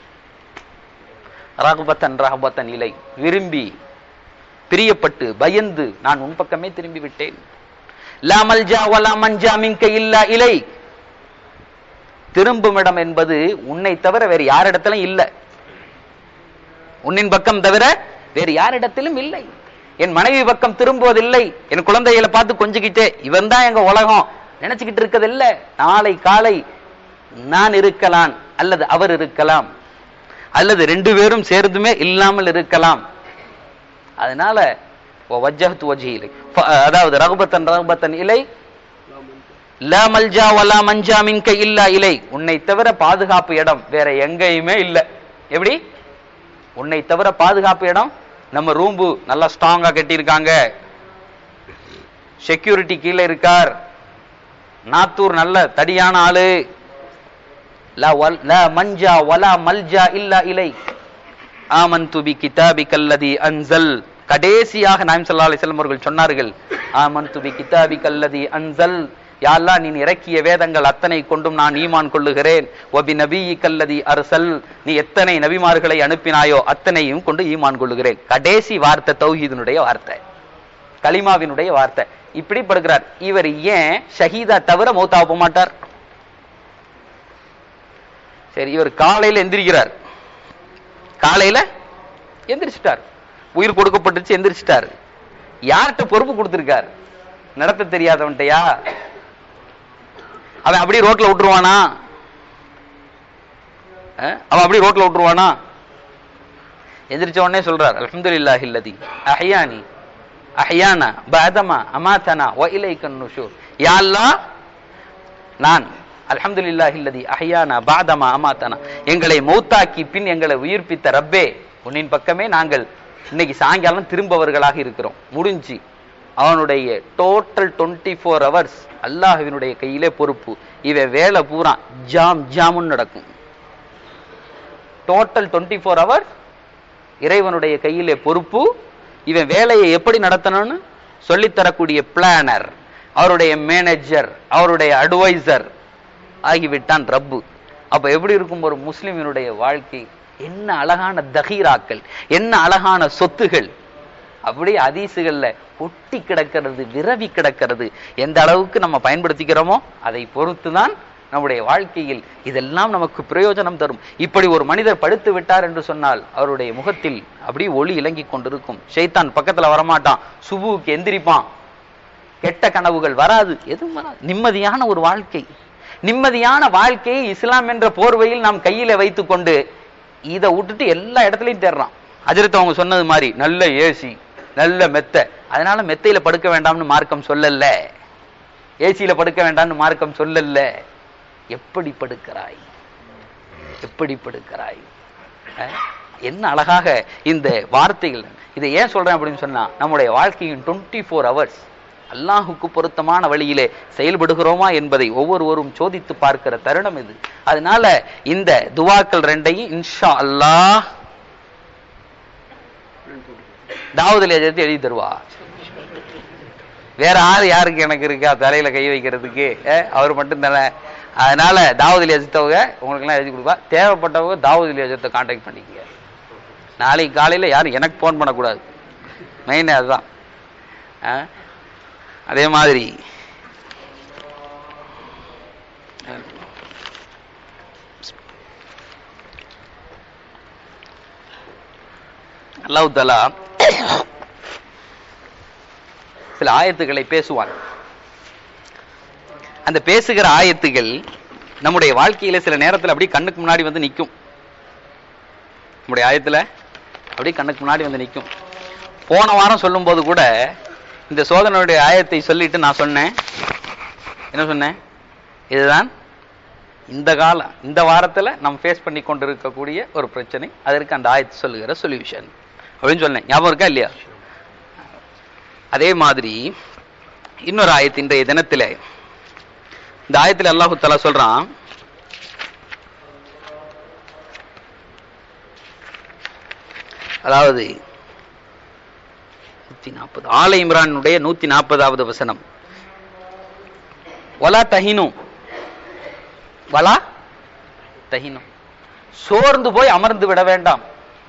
ரகுபத்தன் ரகுபத்தன் இலை விரும்பி பிரியப்பட்டு பயந்து நான் உன் பக்கமே திரும்பி விட்டேன் லா மல்ஜா வலா மஞ்சா மின்க இல்லா இலை திரும்பும் இடம் என்பது உன்னை தவிர வேறு யாரிடத்திலும் இல்லை உன்னின் பக்கம் தவிர வேறு யாரிடத்திலும் இல்லை என் மனைவி பக்கம் திரும்புவதில்லை என் குழந்தைகளை பார்த்து கொஞ்சிக்கிட்டே இவன் தான் எங்க உலகம் நினைச்சுக்கிட்டு இருக்கதில்ல நாளை காலை நான் இருக்கலாம் அல்லது அவர் இருக்கலாம் அல்லது ரெண்டு பேரும் சேர்ந்துமே இல்லாமல் இருக்கலாம் அதனால வஜ்ஜஹத்து வஜ்ஹி இலை ஃப- அதாவது ரகுபத்தன் ரகுபத்தன் இலை லா மல்ஜா வலா மஞ்சா மின்க இல்லா இலை உன்னை தவிர பாதுகாப்பு இடம் வேற எங்கேயுமே இல்ல எப்படி உன்னை தவிர பாதுகாப்பு இடம் நம்ம ரூம்பு நல்லா ஸ்ட்ராங்கா கட்டியிருக்காங்க செக்யூரிட்டி கீழே இருக்கார் நாத்தூர் நல்ல தடியான ஆளு லா வல்- லா மஞ்சா வலா மல்ஜா இல்லா இலை ஆமன்து பி கிதாபிகல்லதி அன்சல் கடைசியாக நாயம் ஸல்லல்லாஹு அலைஹி வஸல்லம் அவர்கள் சொன்னார்கள் ஆமன்து பி கிதாபிகல்லதி அன்சல் யா அல்லாஹ் நீ இறக்கிய வேதங்கள் அத்தனை கொண்டும் நான் ஈமான் கொள்ளுகிறேன் வபி நபியிக்கல்லதி அர்சல் நீ எத்தனை நபிமார்களை அனுப்பினாயோ அத்தனையும் கொண்டு ஈமான் கொள்ளுகிறேன் கடைசி வார்த்தை தௌஹீதினுடைய வார்த்தை கலிமாவினுடைய வார்த்தை இப்படி படுகிறார் இவர் ஏன் ஷஹீதா தவிர மௌத்தா போக மாட்டார் சரி இவர் காலையில எந்திரிக்கிறார் காலையில எந்திரிச்சிட்டார் உயிர் கொடுக்கப்பட்டுச்சு எந்திரிச்சிட்டார் யார்கிட்ட பொறுப்பு கொடுத்திருக்கார் நடத்த தெரியாதவன்ட்டயா அவன் அப்படியே ரோட்ல விட்டுருவானா அஹ்? அவன் அப்படியே ரோட்ல விட்டுருவானா எந்திரிச்ச உடனே சொல்றார் அல்ஹம்துலில்லாஹி அல்லதி அஹ்யானி அஹ்யானா பஅதமா அமாதனா வ இலைக்கன் நுஷூர் யா அல்லாஹ் நான் அல்ஹம்துலில்லாஹி அல்லதி அஹ்யானா பஅதமா அமாதனா எங்களை மௌத்தாக்கி பின் எங்களை உயிர்ப்பித்த ரப்பே உன்னின் பக்கமே நாங்கள் இன்னைக்கு சாயங்காலம் திரும்பவர்களாக இருக்கிறோம் முடிஞ்சு அவனுடைய டோட்டல் டுவெண்ட்டி ஃபோர் ஹவர்ஸ் அல்லாஹ்வினுடைய கையிலே பொறுப்பு இவன் வேலை பூரா ஜாம் ஜாமுன்னு நடக்கும் டோட்டல் டுவெண்ட்டி ஃபோர் ஹவர்ஸ் இறைவனுடைய கையிலே பொறுப்பு இவன் வேலையை எப்படி நடத்தணும்னு சொல்லித்தரக்கூடிய பிளானர் அவருடைய மேனேஜர் அவருடைய அட்வைசர் ஆகிவிட்டான் ரப்பு அப்ப எப்படி இருக்கும் ஒரு முஸ்லிமினுடைய வாழ்க்கை என்ன அழகான தகீராக்கள் என்ன அழகான சொத்துகள் அப்படியே அதீசுகள்ல ஒட்டி கிடக்கிறது விரவி கிடக்கிறது எந்த அளவுக்கு நம்ம பயன்படுத்திக்கிறோமோ அதை பொறுத்துதான் நம்முடைய வாழ்க்கையில் இதெல்லாம் நமக்கு பிரயோஜனம் தரும் இப்படி ஒரு மனிதர் படுத்து விட்டார் என்று சொன்னால் அவருடைய முகத்தில் அப்படியே ஒளி இலங்கிக் கொண்டிருக்கும் ஷைத்தான் பக்கத்துல வரமாட்டான் சுபுவுக்கு எந்திரிப்பான் கெட்ட கனவுகள் வராது எதுவும் வராது நிம்மதியான ஒரு வாழ்க்கை நிம்மதியான வாழ்க்கையை இஸ்லாம் என்ற போர்வையில் நாம் கையில வைத்துக்கொண்டு இதை விட்டுட்டு எல்லா இடத்துலயும் தேடுறான் அஜரத் அவங்க சொன்னது மாதிரி நல்ல ஏசி நல்ல மெத்த அதனால மெத்தையில படுக்க வேண்டாம்னு மார்க்கம் சொல்லல ஏசியில படுக்க வேண்டாம்னு மார்க்கம் சொல்லல எப்படி படுக்கிறாய் எப்படி படுக்கிறாய் அஹ்? என்ன அழகாக இந்த வார்த்தைகள் இதை ஏன் சொல்றேன் அப்படின்னு சொன்னா நம்முடைய வாழ்க்கையின் டுவெண்ட்டி ஃபோர் ஹவர்ஸ் அல்லாஹுக்கு பொருத்தமான வழியிலே செயல்படுகிறோமா என்பதை ஒவ்வொருவரும் சோதித்து பார்க்கிற தருணம் இது அதனால இந்த துவாக்கள் ரெண்டையும் இன்ஷா அல்லாஹ் தாவூதுல எதிர்த்து எழுதி தருவா வேற ஆள் யாருக்கு எனக்கு இருக்கா தலையில கை வைக்கிறதுக்கு அஹ், அவர் மட்டும் தானே அதனால தாவூதுல எதிர்த்தவங்க உங்களுக்கு எல்லாம் எழுதி கொடுப்பா தேவைப்பட்டவங்க தாவூதுல எதிர்த்த கான்டாக்ட் பண்ணிக்கங்க நாளைக்கு காலையில யாரும் எனக்கு ஃபோன் பண்ணக்கூடாது மெயின் அதுதான் அஹ், அதே மாதிரி அல்லாஹ் தலா சில ஆயத்துக்களை பேசுவான் அந்த பேசுகிற ஆயத்துகள் நம்முடைய வாழ்க்கையில சில நேரத்துல அப்படியே கண்ணுக்கு முன்னாடி வந்து நிக்கும் நம்முடைய ஆயத்துல அப்படியே கண்ணுக்கு முன்னாடி வந்து நிக்கும் போன வாரம் சொல்லும்போது கூட இந்த சோதனையுடைய ஆயத்தை சொல்லிட்டு நான் சொன்னேன் என்ன சொன்னேன் இதுதான் இந்த காலம் இந்த வாரத்துல நம்ம ஃபேஸ் பண்ணி கொண்டிருக்கக்கூடிய ஒரு பிரச்சனை அதற்கு அந்த ஆயத்து சொல்லுகிற சொல்யூஷன் அப்படின்னு சொன்னேன் ஞாபகம் இருக்கா இல்லையா அதே மாதிரி இன்னொரு ஆயத்து இன்றைய தினத்துல இந்த ஆயத்துல அல்லாஹு தஆலா சொல்றான் அதாவது நூத்தி நாற்பது ஆல இம்ரானுடைய நூத்தி நாற்பதாவது வசனம் வலா தஹினு வலா தஹினு சோர்ந்து போய் அமர்ந்து விட வேண்டாம்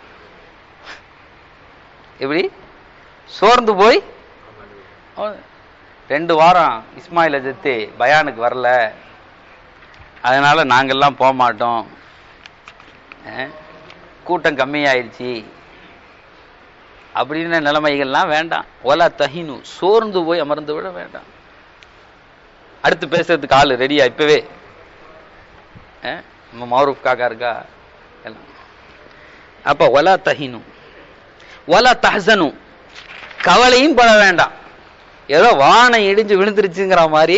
எப்படி சோர்ந்து போய் அவன் ரெண்டு வாரம் இஸ்மாயில் அஜித்து பயானுக்கு வரல அதனால நாங்கெல்லாம் போக மாட்டோம் அஹ், கூட்டம் கம்மியாயிருச்சு அப்படின்னு நிலைமைகள்லாம் வேண்டாம் ஒலா தஹினு சோர்ந்து போய் அமர்ந்து விட வேண்டாம் அடுத்து பேசுறதுக்கு ஆளு ரெடியா இப்பவே அஹ், நம்ம மௌரூப் காக்கா இருக்கா எல்லாம் அப்ப ஒலா தஹினு ஒலா தஹசனு கவலையும் பட வேண்டாம் ஏதோ வானம் இடிஞ்சு விழுந்துருச்சுங்கிற மாதிரி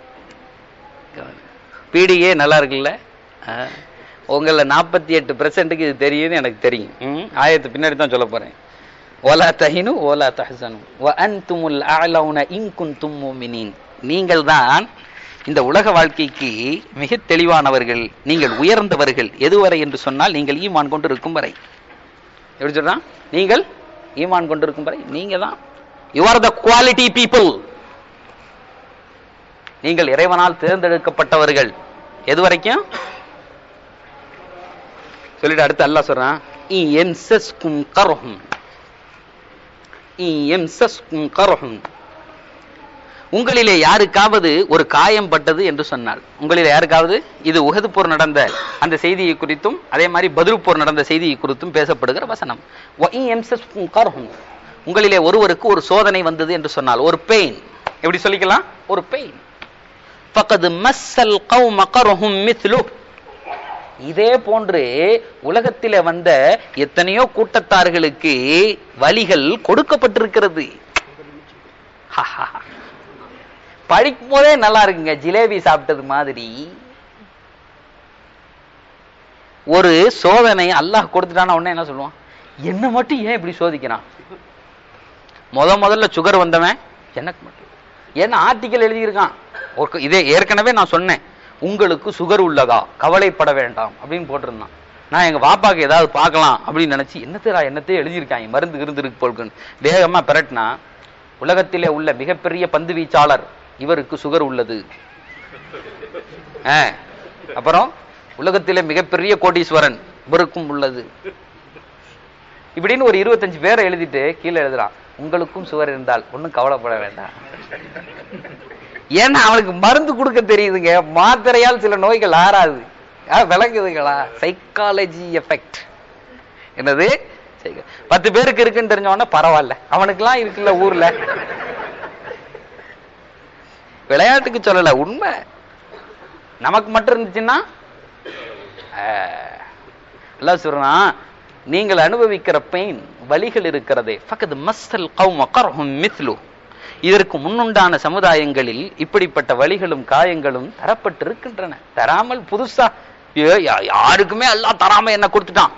பீடிகே நல்லா இருக்குல்ல ஆ. உங்கள நாற்பத்தி எட்டு பெர்சென்ட்டுக்கு இது தெரியும்னு எனக்கு தெரியும் ம், ஆயத்து பின்னாடி தான் சொல்ல போறேன் ஓலா தஹினு ஓலா தஹசனு வ அன்துமுல் அலௌன இன் குன்தும் முஃமினீன் நீங்கள் தான் இந்த உலக வாழ்க்கைக்கு மிக தெளிவானவர்கள் நீங்கள் உயர்ந்தவர்கள் எதுவரை என்று சொன்னால் நீங்கள் ஈமான் கொண்டு இருக்கும் வரை எப்படி சொல்றான் நீங்கள் ஈமான் கொண்டிருக்கும் வரை நீங்க தான் you are the quality people நீங்கள் இறைவனால் தேர்ந்தெடுக்கப்பட்டவர்கள் எது வரைக்கும் சொல்லிட்டு அடுத்து அல்லாஹ் சொல்றான் இ எம்சஸ்கும் கர்ஹும் இ எம்சஸ்கும் கர்ஹும் உங்களிலே யாருக்காவது ஒரு காயம் பட்டது என்று சொன்னால் உங்களிலே யாருக்காவது இது உகது போர் நடந்த அந்த செய்தியை குறித்தும் அதே மாதிரி பதில் போர் நடந்த செய்தியை குறித்தும் பேசப்படுகிற வசனம் வ இன் யம்சஸ்கும் கர்ஹும். உங்களிலே ஒருவருக்கு ஒரு சோதனை வந்தது என்று சொன்னால் ஒரு பெயின் எப்படி சொல்லிக்கலாம் ஒரு பெயின் ஃபகது மஸ்ஸல் கௌம கர்ஹும் மித்லு இதே போன்று உலகத்திலே வந்த எத்தனையோ கூட்டத்தார்களுக்கு வழிகள் கொடுக்கப்பட்டிருக்கிறது படிக்கும் போதே நல்லா இருக்குங்க ஜிலேபி சாப்பிட்டது மாதிரி ஒரு சோதனை அல்லாஹ் கொடுத்துட்டான உடனே என்ன சொல்லுவான் என்ன மட்டும் ஏன் இப்படி சோதிக்கிறான் முத முதல்ல சுகர் வந்தவன் எனக்கு மட்டும் ஏன்னா ஆர்டிக்கல் எழுதியிருக்கான் ஒரு இதே ஏற்கனவே நான் சொன்னேன் உங்களுக்கு சுகர் உள்ளதா கவலைப்பட வேண்டாம் அப்படின்னு போட்டிருந்தான் நான் எங்க பாப்பாக்கு ஏதாவது பார்க்கலாம் அப்படின்னு நினைச்சு என்னத்தரா என்னத்தையே எழுதியிருக்காங்க மருந்து இருந்து இருக்கு போல்குன்னு வேகமா பெரட்டினா உலகத்திலே உள்ள மிகப்பெரிய பந்து வீச்சாளர் இவருக்கு சுகர் உள்ளது ஆ, அப்புறம் உலகத்திலே மிகப்பெரிய கோடீஸ்வரன் இவருக்கும் உள்ளது இப்படின்னு ஒரு இருபத்தஞ்சு பேரை எழுதிட்டு கீழே எழுதுறான் உங்களுக்கும் சுவர் இருந்தால் ஒண்ணும் கவலைப்பட வேண்டாம் ஏன்னா அவனுக்கு மருந்து கொடுக்க தெரியுதுங்க மாத்திரையால் சில நோய்கள் ஆறாது ஆ, விளங்குதுங்களா சைக்காலஜி எஃபெக்ட் என்னது psycho- பத்து பேருக்கு இருக்குன்னு தெரிஞ்ச உடனே பரவாயில்ல அவனுக்கெல்லாம் இருக்குல்ல ஊர்ல விளையாட்டுக்கு சொல்லல உண்மை நமக்கு மட்டும் இருந்துச்சுன்னா அல்லாஹ் சொல்றான் நீங்கள் அனுபவிக்கிற பெயின் வலிகள் இருக்கிறதே ஃபக்கது மஸ்ஸல் கௌம கர்ஹும் மித்லு இதற்கு முன்னுண்டான சமுதாயங்களில் இப்படிப்பட்ட வலிகளும் காயங்களும் தரப்பட்டிருக்கின்றன தராமல் புதுசா ஐயோ, யா- யாருக்குமே அல்லாஹ் தராம என்ன கொடுத்துட்டான்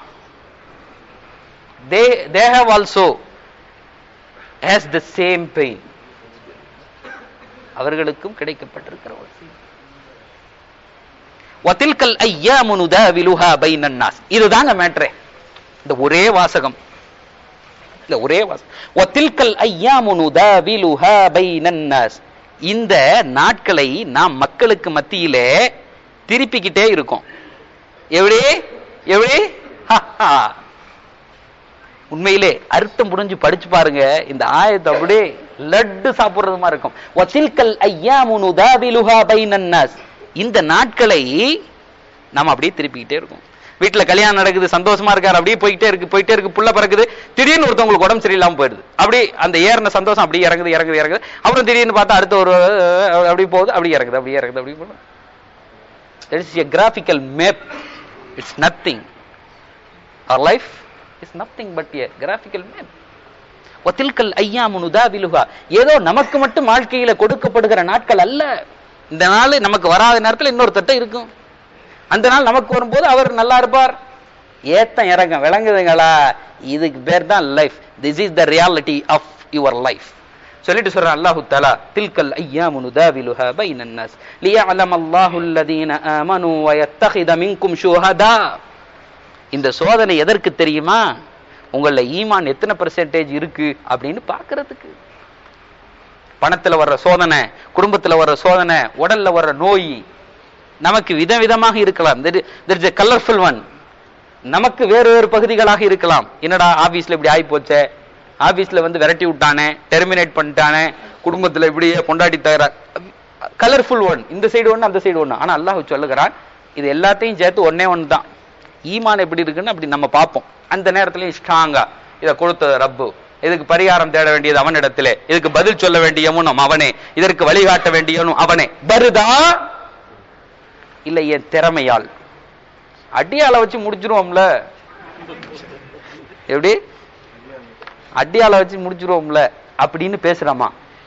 they they have also has the same pain அவர்களுக்கும் கிடைக்கப்பட்டிருக்கிற ஒரு செய்தி வத்தில்கல் ஐயாமு நுதாவிலுஹா பைனன் நாஸ் இதுதாங்க மேட்ரே இந்த ஒரே வாசகம் இந்த ஒரே வாசகம் வத்தில்கல் ஐயாமு நுதாவிலுஹா பைனன் நாஸ் இந்த நாட்களை நாம் மக்களுக்கு மத்தியிலே திருப்பிக்கிட்டே இருக்கோம் எப்படி எப்படி ஹஹா. உண்மையிலே அர்த்தம் புரிஞ்சு படிச்சு பாருங்க இந்த ஆயத்தை அப்படியே லட்டு சாப்பிடுறது மாதிரி இருக்கும் வசில்கல் ஐயாமு நுதாவிலுஹா பைனன் நாஸ் இந்த நாட்களை நாம அப்படியே திருப்பிக்கிட்டே இருக்கோம் வீட்டுல கல்யாணம் நடக்குது சந்தோஷமா இருக்காரு அப்படியே போயிட்டே இருக்கு போயிட்டே இருக்கு புள்ள பிறக்குது திடீர்னு ஒருத்தவங்களுக்கு உடம்பு சரியில்லாம போயிடுது அப்படி அந்த ஏறின சந்தோஷம் அப்படியே இறங்குது இறங்குது இறங்குது அப்புறம் திடீர்னு பார்த்தா அடுத்த ஒரு அஹ், அப்படி போகுது அப்படியே இறங்குது அப்படியே இறங்குது அப்படி போகுது That is a graphical map. It's nothing. Our life is nothing but a graphical map. ஒத்தில்கல் ஐயாமு நுதாவிலுகா ஏதோ நமக்கு மட்டும் வாழ்க்கையில கொடுக்கப்படுகிற நாட்கள் அல்ல இந்த நாள் நமக்கு வராத நேரத்தில் இன்னொரு தட்டை இருக்கும் அந்த நாள் நமக்கு வரும்போது அவர் நல்லா இருப்பார் ஏத்தம் இறக்கம் விளங்குதுங்களா இதுக்கு பேர் தான் life this is the reality of your life சொல்லிட்டு சொல்றான் அல்லாஹு தஆலா தில்கல் ஐயாமு நுதாவிலுஹா பைனன் நாஸ் லியஅலம அல்லாஹு அல்லதீன ஆமனு வ யத்தகித மின்கும் ஷுஹதா இந்த சோதனை எதற்கு தெரியுமா உங்கள ஈமான் எத்தனை பெர்சென்டேஜ் இருக்கு அப்படின்னு பார்க்கிறதுக்கு பணத்துல வர்ற சோதனை குடும்பத்துல வர்ற சோதனை உடல்ல வர்ற நோய் நமக்கு விதவிதமாக இருக்கலாம் there is a colourful one நமக்கு வேறு வேறு பகுதிகளாக இருக்கலாம் என்னடா ஆபீஸ்ல இப்படி ஆகி போச்சே ஆபீஸ்ல வந்து விரட்டி விட்டானே டெர்மினேட் பண்ணிட்டானே குடும்பத்துல இப்படியே பொண்டாட்டி தயாரா கலர்ஃபுல் ஒன் இந்த சைடு ஒண்ணு அந்த சைடு ஒண்ணு ஆனா அல்லாஹ் சொல்லுகிறான் இது எல்லாத்தையும் சேர்த்து ஒண்ணே ஒன்று தான் ஈமான் எப்படி இருக்குன்னு அப்படி நம்ம பார்ப்போம் அந்த நேரத்துலயும் ஸ்ட்ராங்கா இதை கொடுத்தது ரப்பு இதுக்கு பரிகாரம் தேட வேண்டியது அவனிடத்திலே இதுக்கு பதில் சொல்ல வேண்டியவனும் அவனே இதற்கு வழிகாட்ட வேண்டியவனும் அவனே வருதா இல்ல என் திறமையால் அடியால வச்சு முடிச்சிருவோம்ல எப்படி அடியால வச்சு முடிச்சிருவோம்ல அப்படின்னு பேசுறோமா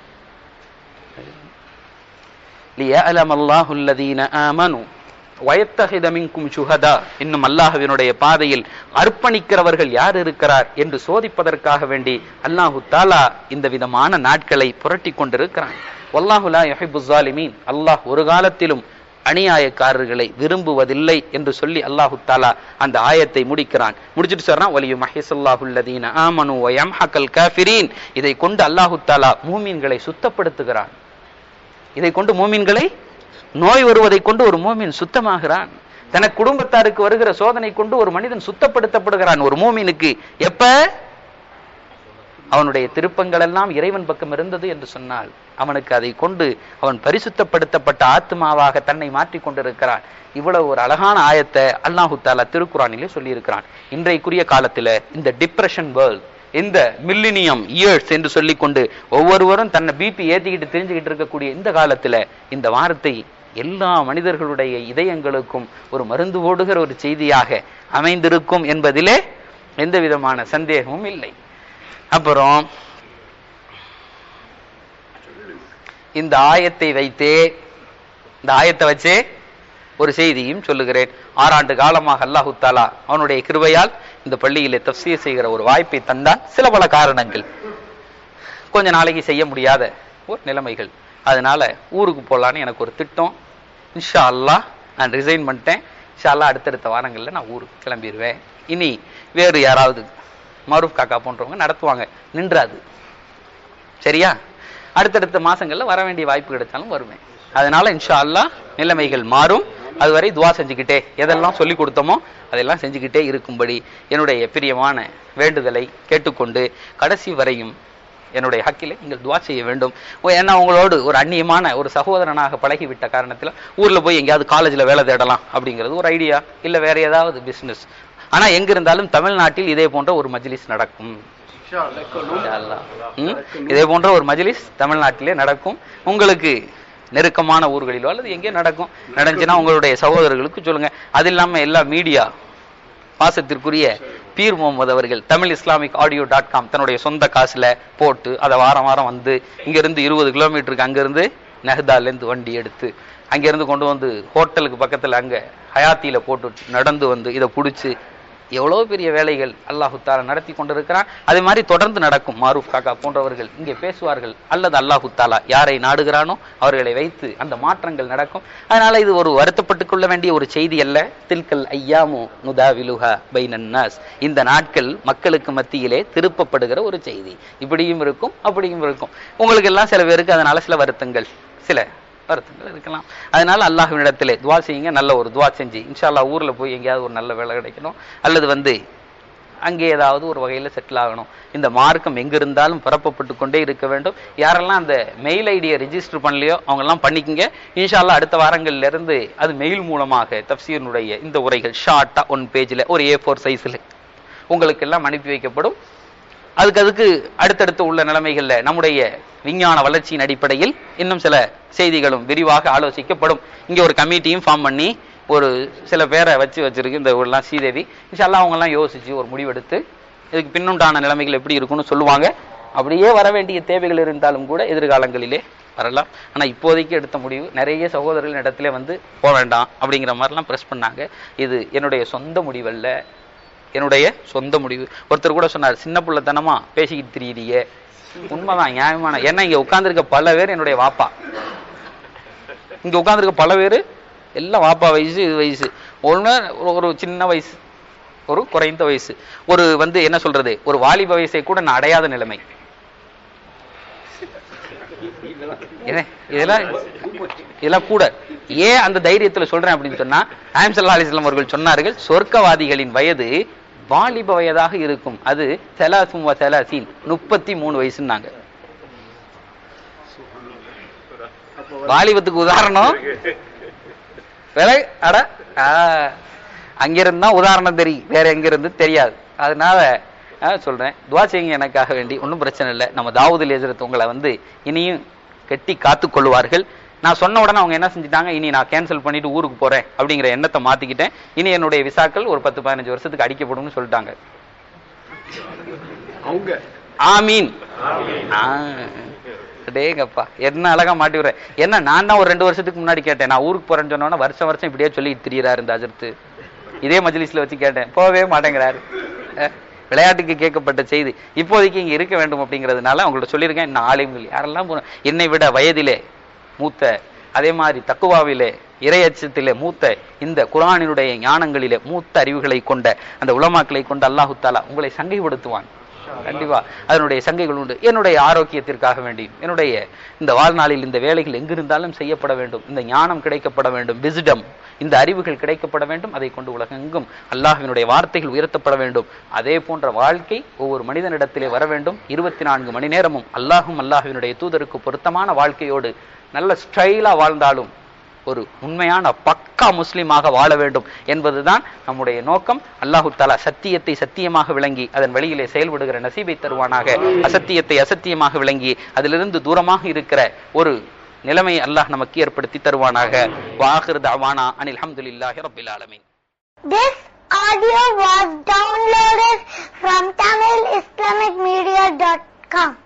لِيَعْلَمَ اللَّهُ الَّذِينَ آمَنُوا وَيَتَّخِذَ مِنكُمْ شُهَدَاءَ இன்னும் அல்லாஹ்வினுடைய பாதையில் அர்ப்பணிக்கிறவர்கள் யார் இருக்கிறார் என்று சோதிப்பதற்காக வேண்டி அல்லாஹு தாலா இந்த விதமான நாட்களை புரட்டி கொண்டிருக்கிறான் வல்லாஹு லா யுஹிப்பு ஸாலிமீன் அல்லாஹ் ஒரு காலத்திலும் அநியாயக்காரர்களை விரும்புவதில்லை என்று சொல்லி அல்லாஹு தாலா அந்த ஆயத்தை முடிக்கிறான் முடிச்சிட்டு சொல்றான் வலியு மஹிசல்லாஹுல்லதீன ஆமனு வயம்ஹக்கல் காஃபிரீன் இதை கொண்டு அல்லாஹு தாலா மூமீன்களை சுத்தப்படுத்துகிறான் இதை கொண்டு மூமின்களை நோய் வருவதை கொண்டு ஒரு மூமின் சுத்தமாகிறான் தனக்கு குடும்பத்தாருக்கு வருகிற சோதனை கொண்டு ஒரு மனிதன் சுத்தப்படுத்தப்படுகிறான் ஒரு மூமினுக்கு எப்ப அவனுடைய திருப்பங்கள் எல்லாம் இறைவன் பக்கம் இருந்தது என்று சொன்னால் அவனுக்கு அதை கொண்டு அவன் பரிசுத்தப்படுத்தப்பட்ட ஆத்மாவாக தன்னை மாற்றிக் கொண்டிருக்கிறான் இவ்வளவு ஒரு அழகான ஆயத்தை அல்லாஹு தாலா திருக்குறானிலே சொல்லியிருக்கிறான் இன்றைக்குரிய காலத்துல இந்த டிப்ரெஷன் வேர்ல்ட் இந்த மில்லினியம் இயர்ஸ் என்று சொல்லிக்கொண்டு ஒவ்வொருவரும் தன்னை பிபி ஏத்திக்கிட்டு தெரிஞ்சுக்கிட்டு இருக்கக்கூடிய இந்த காலத்துல இந்த வார்த்தை எல்லா மனிதர்களுடைய இதயங்களுக்கும் ஒரு மருந்து ஓடுகிற ஒரு செய்தியாக அமைந்திருக்கும் என்பதிலே எந்த விதமான சந்தேகமும் இல்லை அப்புறம் இந்த ஆயத்தை வைத்தே இந்த ஆயத்தை வச்சே ஒரு செய்தியும் சொல்லுகிறேன் ஆறாண்டு காலமாக அல்லாஹு தாலா அவனுடைய கிருபையால் இந்த பள்ளியிலே தப்சீர் செய்கிற ஒரு வாய்ப்பை தந்தான் சில பல காரணங்கள் கொஞ்ச நாளைக்கு செய்ய முடியாத ஒரு நிலைமைகள் அதனால ஊருக்கு போகலான்னு எனக்கு ஒரு திட்டம் இன்ஷா அல்லாஹ் நான் ரிசைன் பண்ணிட்டேன் இன்ஷா அல்லாஹ் அடுத்தடுத்த வாரங்கள்ல நான் ஊருக்கு கிளம்பிடுவேன் இனி வேறு யாராவது மரூப் காக்கா போன்றவங்க நடத்துவாங்க நின்றாது சரியா அடுத்தடுத்த மாசங்கள்ல வர வேண்டிய வாய்ப்பு கிடைச்சாலும் வருவேன் அதனால இன்ஷா அல்லாஹ் நிலைமைகள் மாறும் அதுவரை துவா செஞ்சுக்கிட்டே எதெல்லாம் சொல்லி கொடுத்தோமோ அதெல்லாம் செஞ்சுக்கிட்டே இருக்கும்படி என்னுடைய பிரியமான வேண்டுதலை கேட்டுக்கொண்டு கடைசி வரையும் என்னுடைய ஹக்கிலே நீங்கள் துவா செய்ய வேண்டும் ஓ, ஏன்னா உங்களோடு ஒரு அந்நியமான ஒரு சகோதரனாக பழகிவிட்ட காரணத்துல ஊர்ல போய் எங்கேயாவது காலேஜ்ல வேலை தேடலாம் அப்படிங்கிறது ஒரு ஐடியா இல்ல வேற ஏதாவது பிசினஸ் ஆனா எங்க இருந்தாலும் தமிழ்நாட்டில் இதே போன்ற ஒரு மஜ்லிஸ் நடக்கும் இன்ஷா அல்லாஹ். ம்? இதே போன்ற ஒரு மஜ்லிஸ் தமிழ்நாட்டிலே நடக்கும் உங்களுக்கு நெருக்கமான ஊர்களிலோ அல்லது எங்கே நடக்கும் நடந்துச்சுன்னா உங்களுடைய சகோதரர்களுக்கு சொல்லுங்க அது இல்லாம எல்லா மீடியா பாசத்திற்குரிய பீர் முகமது அவர்கள் Tamil Islamic audio dot com தன்னுடைய சொந்த காசுல போட்டு அதை வாரம் வாரம் வந்து இங்க இருந்து இருபது கிலோமீட்டருக்கு அங்க இருந்து நெஹ்தால இருந்து வண்டி எடுத்து அங்க இருந்து கொண்டு வந்து ஹோட்டலுக்கு பக்கத்துல அங்க ஹயாத்தியில போட்டு நடந்து வந்து இதை புடிச்சு எவ்வளவு பெரிய வேலைகள் அல்லாஹு தாலா நடத்தி கொண்டிருக்கிறான் அதே மாதிரி தொடர்ந்து நடக்கும் மாரூஃப் காக்கா போன்றவர்கள் இங்கே பேசுவார்கள் அல்லது அல்லாஹு தாலா யாரை நாடுகிறானோ அவர்களை வைத்து அந்த மாற்றங்கள் நடக்கும் அதனால இது ஒரு வருத்தப்பட்டுக் கொள்ள வேண்டிய ஒரு செய்தி அல்ல தில்கல் ஐயாமு நுதாவிலுஹா பைனன் நாஸ் இந்த நாட்கள் மக்களுக்கு மத்தியிலே திருப்பப்படுகிற ஒரு செய்தி இப்படியும் இருக்கும் அப்படியும் இருக்கும் உங்களுக்கு எல்லாம் சில பேருக்கு அதனால சில வருத்தங்கள் சில வருத்தங்கள் இருக்கலாம் அதனால அல்லாஹ்வினிடத்திலே துவா செய்யுங்க நல்ல ஒரு துவா செஞ்சு இன்ஷா அல்லாஹ் ஊர்ல போய் எங்கேயாவது ஒரு நல்ல வேலை கிடைக்கணும் அல்லது வந்து அங்கே ஏதாவது ஒரு வகையில செட்டில் ஆகணும் இந்த மார்க்கம் எங்க இருந்தாலும் பரப்பப்பட்டு கொண்டே இருக்க வேண்டும் யாரெல்லாம் அந்த மெயில் ஐடியை ரெஜிஸ்டர் பண்ணலையோ அவங்க எல்லாம் பண்ணிக்கங்க இன்ஷா அல்லாஹ் அடுத்த வாரங்கள்ல இருந்து அது மெயில் மூலமாக தப்சீரினுடைய இந்த உரைகள் ஷார்ட்டா ஒன் பேஜ்ல ஒரு ஏ ஃபோர் சைஸ்ல உங்களுக்கு எல்லாம் அனுப்பி வைக்கப்படும் அதுக்கு அதுக்கு அடுத்தடுத்து உள்ள நிலைமைகள்ல நம்முடைய விஞ்ஞான வளர்ச்சியின் அடிப்படையில் இன்னும் சில செய்திகளும் விரிவாக ஆலோசிக்கப்படும் இங்க ஒரு கமிட்டியும் ஃபார்ம் பண்ணி ஒரு சில பேரை வச்சு வச்சிருக்கு இந்த ஊர்லாம் ஸ்ரீதேவி இன்ஷால்லா அவங்க எல்லாம் யோசிச்சு ஒரு முடிவெடுத்து இதுக்கு பின்னுண்டான நிலைமைகள் எப்படி இருக்கும்னு சொல்லுவாங்க அப்படியே வர வேண்டிய தேவைகள் இருந்தாலும் கூட எதிர்காலங்களிலே வரலாம் ஆனா இப்போதைக்கு எடுத்த முடிவு நிறைய சகோதரர்கள் இடத்துல வந்து போக வேண்டாம் அப்படிங்கிற மாதிரிலாம் பிரஸ் பண்ணாங்க இது என்னுடைய சொந்த முடிவல்ல என்னுடைய சொந்த முடிவு ஒருத்தர் கூட சொன்னார் சின்ன பிள்ளைத்தனமா பேசிக்கிட்டு திரியிறியே உண்மைதான் நியாயமான ஏன்னா இங்க உட்கார்ந்திருக்க பல பேர் என்னுடைய வாப்பா இங்க உட்கார்ந்திருக்க பல பேர் எல்லாம் வாப்பா வயசு இது வயசு ஒண்ணு ஒரு- ஒரு சின்ன வயசு ஒரு குறைந்த வயசு ஒரு வந்து என்ன சொல்றது ஒரு வாலிப வயசை கூட நான் அடையாத நிலைமை என்ன, இதெல்லாம் இதெல்லாம் கூட ஏன் அந்த தைரியத்துல சொல்றேன் அப்படின்னு சொன்னா ஆயம் சல்லா அலிஸ்லாம் அவர்கள் சொன்னார்கள் சொர்க்கவாதிகளின் வயது வாலிப வயதாக இருக்கும் அது செலாசும் செலாசீன் முப்பத்தி மூணு வயசுன்னாங்க வாலிபத்துக்கு உதாரணம் விலை அட ஆ, அங்கிருந்தா உதாரணம் தெரியும் வேற எங்க இருந்து தெரியாது அதனால ஆ, சொல்றேன் துவா செய்யுங்க எனக்காக வேண்டி ஒன்றும் பிரச்சனை இல்லை நம்ம தாவூதில் எதிர்த்து உங்களை வந்து இனியும் கெட்டி காத்து கொள்வார்கள் நான் சொன்ன உடனே அவங்க என்ன செஞ்சுட்டாங்க இனி நான் கேன்சல் பண்ணிட்டு ஊருக்கு போறேன் அப்படிங்கிற எண்ணத்தை மாத்திக்கிட்டேன் இனி என்னுடைய விசாக்கள் ஒரு பத்து பதினஞ்சு வருஷத்துக்கு அடிக்கப்படும்னு சொல்லிட்டாங்க அவங்க ஆமீன் ஆ. டேங்கப்பா என்ன அழகா மாட்டி விடுற என்ன நான் தான் ஒரு ரெண்டு வருஷத்துக்கு முன்னாடி கேட்டேன் நான் ஊருக்கு போறேன்னு சொன்னோன்னா வருஷம் வருஷம் இப்படியே சொல்லி திரியிறாரு இந்த அஜர்த்து இதே மஜ்லிஸ்ல வச்சு கேட்டேன் போகவே மாட்டேங்கிறாரு அஹ், விளையாட்டுக்கு கேட்கப்பட்ட செய்தி இப்போதைக்கு இங்க இருக்க வேண்டும் அப்படிங்கிறதுனால அவங்கள்ட்ட சொல்லியிருக்கேன் இன்னும் ஆலயங்கள் யாரெல்லாம் போறோம் என்னை விட வயதிலே மூத்த அதே மாதிரி தக்குவாவிலே இரையச்சத்திலே மூத்த இந்த குரானினுடைய ஞானங்களிலே மூத்த அறிவுகளை கொண்ட அந்த உலமாக்களை கொண்ட அல்லாஹு தாலா உங்களை சங்கைப்படுத்துவான் கண்டிப்பா அதனுடைய சங்கைகள் உண்டு என்னுடைய ஆரோக்கியத்திற்காக வேண்டி என்னுடைய இந்த வாழ்நாளில் இந்த வேலைகள் எங்கிருந்தாலும் செய்யப்பட வேண்டும் இந்த ஞானம் கிடைக்கப்பட வேண்டும் விசிடம் இந்த அறிவுகள் கிடைக்கப்பட வேண்டும் அதை கொண்டு உலகெங்கும் அல்லாஹ்வினுடைய வார்த்தைகள் உயர்த்தப்பட வேண்டும் அதே போன்ற வாழ்க்கை ஒவ்வொரு மனிதனிடத்திலே வர வேண்டும் இருபத்தி நான்கு மணி நேரமும் அல்லாஹும் அல்லாஹ்வினுடைய தூதருக்கு பொருத்தமான வாழ்க்கையோடு நல்ல ஸ்டைலா வாழ்ந்தாலும் ஒரு உண்மையான பக்கா முஸ்லிமாக வாழ வேண்டும் என்பதுதான் நம்முடைய நோக்கம் அல்லாஹு தாலா சத்தியத்தை சத்தியமாக விளங்கி அதன் வழியிலே செயல்படுகிற நசீபை தருவானாக அசத்தியத்தை அசத்தியமாக விளங்கி அதிலிருந்து தூரமாக இருக்கிற ஒரு நிலைமை அல்லாஹ் நமக்கு ஏற்படுத்தி தருவானாக வாஹிர் தவானா அனில் அல்ஹம்துலில்லாஹி ரப்பில் ஆலமீன் This audio was downloaded from TamilIslamicMedia.com.